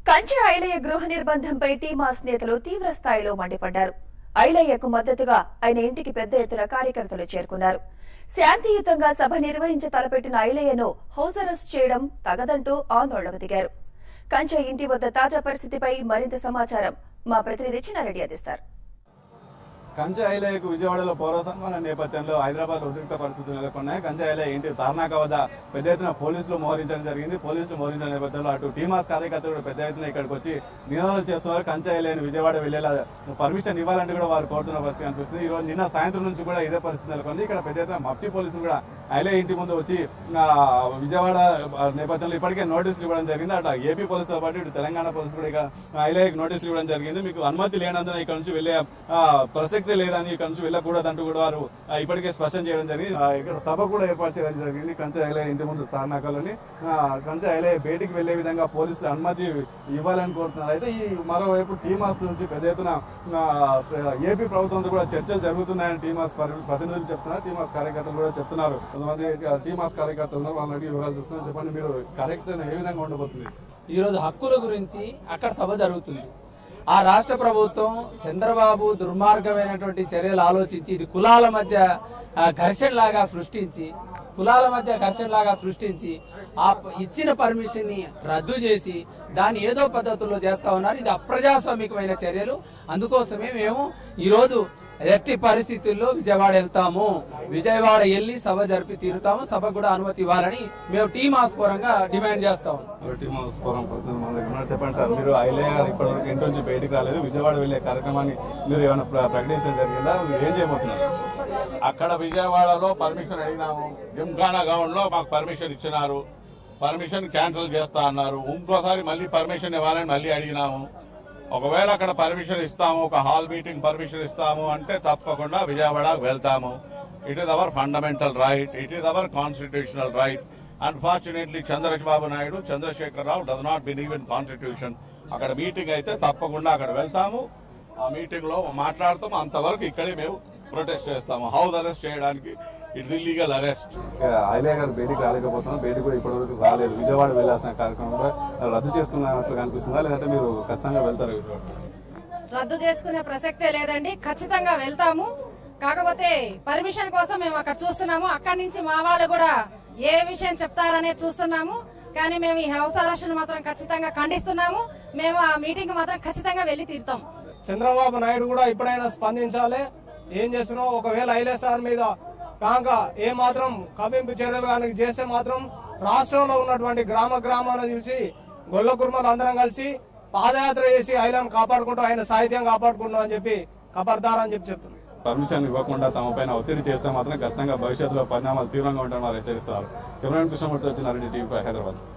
కంచె ఐలయ్య గృహ నిర్బంధంపై టీమాస్ నేతలు తీవ్ర స్థాయిలో మండిపడ్డారు ఐలయ్యకు మద్దతుగా ఆయన ఇంటికి పెద్ద ఎత్తున కార్యకర్తలు చేరుకున్నారు శాంతియుతంగా సభ నిర్వహించి తలపెట్టిన ఐలయ్యను హౌస్ అరెస్ట్ చేయడం తగదంటూ ఆందోళనకు దిగారు కంచె ఇంటి వద్ద తాజా పరిస్థితిపై మరింత సమాచారం మా ప్రతినిధి చిన్నారెడ్డి అందిస్తారు కంచె ఐలయ్యకు విజయవాడలో పౌర సన్మాన నేపథ్యంలో హైదరాబాద్ లో ఉద్రిక్త పరిస్థితులు నెలకొన్నాయి కంచె ఐలయ్య ఇంటి తార్నాక వద్ద పెద్ద ఎత్తున పోలీసులు మోహరించడం జరిగింది పోలీసులు మోహరించిన నేపథ్యంలో అటు టీమాస్ కార్యకర్తలు కూడా పెద్ద ఎత్తున ఇక్కడికి వచ్చి నినాదాలు చేస్తున్నారు కంచె ఐలయ్యను విజయవాడ వెళ్లేలా పర్మిషన్ ఇవ్వాలంటే కూడా వారు కోరుతున్న పరిస్థితి అనిపిస్తుంది ఈ రోజు నిన్న సాయంత్రం నుంచి కూడా ఇదే పరిస్థితి నెలకొంది ఇక్కడ పెద్ద ఎత్తున మఫ్టీ పోలీసులు కూడా ఐలయ్య ఇంటి ముందు వచ్చి ఆ, విజయవాడ నేపథ్యంలో ఇప్పటికే నోటీసులు ఇవ్వడం జరిగింది అటు ఏపీ పోలీసులతో పాటు ఇటు తెలంగాణ పోలీసులు కూడా ఇక ఐలయ్యకు నోటీసులు ఇవ్వడం జరిగింది మీకు అనుమతి లేనందున ఇక్కడ నుంచి వెళ్లే ఆ, ప్రసక్తి లేదని ఇక్కడ నుంచి వెళ్ళకూడదంటూ కూడా వారు ఆ, ఇప్పటికే స్పష్టం చేయడం జరిగింది ఆ, ఇక్కడ సభ కూడా ఏర్పాటు చేయడం జరిగింది కంచె ఐలయ్య ఇంటి ముందు తార్నాకలోని ఆ, కంచె ఐలయ్య బయటికి వెళ్లే విధంగా పోలీసులు అనుమతి ఇవ్వాలని కోరుతున్నారు అయితే ఈ మరోవైపు టీమాస్ నుంచి పెద్ద ఎత్తున ఆ, ఏపీ ప్రభుత్వంతో కూడా చర్చలు జరుగుతున్నాయని టీమాస్ పరి- ప్రతినిధులు చెప్తున్నారు టీమాస్ కార్యకర్తలు కూడా చెప్తున్నారు కొంతమంది టీమాస్ కార్యకర్తలు ఉన్నారు వాళ్ళని అడిగి వివరాలు చూస్తున్నారు చెప్పండి మీరు కార్యకర్త ఏ విధంగా ఉండబోతుంది ఈ రోజు హక్కుల గురించి అక్కడ సభ జరుగుతుంది ఆ రాష్ట్ర ప్రభుత్వం చంద్రబాబు దుర్మార్గమైనటువంటి చర్యలు ఆలోచించి ఇది కులాల మధ్య ఆ, ఘర్షణ లాగా సృష్టించి కులాల మధ్య ఘర్షణ లాగా సృష్టించి ఆ ప- ఇచ్చిన పర్మిషన్ ని రద్దు చేసి దాన్ని ఏదో పద్ధతుల్లో చేస్తా ఉన్నారు ఇది అప్రజాస్వామికమైన చర్యలు అందుకోసమే మేము ఈ రోజు ఎట్టి పరిస్థితుల్లో విజయవాడ వెళ్తాము విజయవాడ వెళ్ళి సభ జరిపి తీరుతాము సభకు కూడా అనుమతి ఇవ్వాలని మేము టీం ఆస్పూరంగా డిమాండ్ చేస్తాం టీమాస్ ఫోరం ప్రతినిధులు మన దగ్గర ఉన్నారు చెప్పండి సార్ మీరు ఐలయ్య గారు ఇప్పటివరకు ఇంటి నుంచి బయటికి రాలేదు విజయవాడ వెళ్లే కార్యక్రమాన్ని మీరు ఏమైనా ప్ర- ప్రకటించడం జరిగిందా మీరు ఏం చేయబోతున్నారు అక్కడ విజయవాడలో పర్మిషన్ అడిగినాము జిమ్ఖానా గ్రౌండ్ లో మాకు పర్మిషన్ ఇచ్చినారు పర్మిషన్ క్యాన్సిల్ చేస్తా అన్నారు ఇంకోసారి మళ్ళీ పర్మిషన్ ఇవ్వాలని మళ్ళీ అడిగినాము ఒకవేళ అక్కడ పర్మిషన్ ఇస్తాము ఒక హాల్ మీటింగ్ పర్మిషన్ ఇస్తాము అంటే తప్పకుండా విజయవాడ వెళ్తాము it is our fundamental right it is our constitutional right unfortunately Chandrababu Naidu Chandrasekhar Rao does not believe in constitution అక్కడ మీటింగ్ అయితే తప్పకుండా అక్కడ వెళ్తాము ఆ మీటింగ్ లో మాట్లాడతాం అంతవరకు ఇక్కడే మేము ప్రొటెస్ట్ చేస్తాము హౌస్ అరెస్ట్ చేయడానికి it's illegal arrest Ilaiah garu బయటికి రాలేకపోతున్నారు బయటికి కూడా ఇప్పటివరకు రాలేదు విజయవాడ వెళ్లాల్సిన కార్యక్రమం కూడా రద్దు చేసుకున్నట్లు కనిపిస్తుందా లేదంటే మీరు ఖచ్చితంగా వెళ్తారు విజయవాడ రద్దు చేసుకునే ప్రసక్తే లేదండి ఖచ్చితంగా వెళ్తాము కాకపోతే పర్మిషన్ కోసం మేము అక్కడ చూస్తున్నాము అక్కడి నుంచి మా వాళ్ళు కూడా ఏ విషయం చెప్తారనే చూస్తున్నాము కానీ మేము ఈ హౌస్ అరెస్ట్ మాత్రం ఖచ్చితంగా ఖండిస్తున్నాము మేము ఆ మీటింగ్ మాత్రం ఖచ్చితంగా వెళ్లి తీరుతాం చంద్రబాబు నాయుడు కూడా ఇప్పుడైనా స్పందించాలి ఏం చేస్తున్నావు ఒకవేళ ఐలేసార్ మీద కాక ఏ మాత్రం కవింపు చర్యలు కానీ చేస్తే మాత్రం రాష్ట్రంలో ఉన్నటువంటి గ్రామ గ్రామాలను చూసి గొల్ల కుర్మలు అందరం కలిసి పాదయాత్ర చేసి ఐలను కాపాడుకుంటూ ఆయన సాహిత్యం కాపాడుకుంటాం అని చెప్పి ఖబర్దార్ అని చెప్పి చెప్తున్నాం పర్మిషన్ ఇవ్వకుండా తమ పైన ఒత్తిడి చేస్తే మాత్రం ఖచ్చితంగా భవిష్యత్తులో పరిణామాలు తీవ్రంగా ఉంటాయని వారు హెచ్చరిస్తారు కెమెరా కృష్ణమూర్తి వచ్చినారెడ్డి టీవీ హైదరాబాద్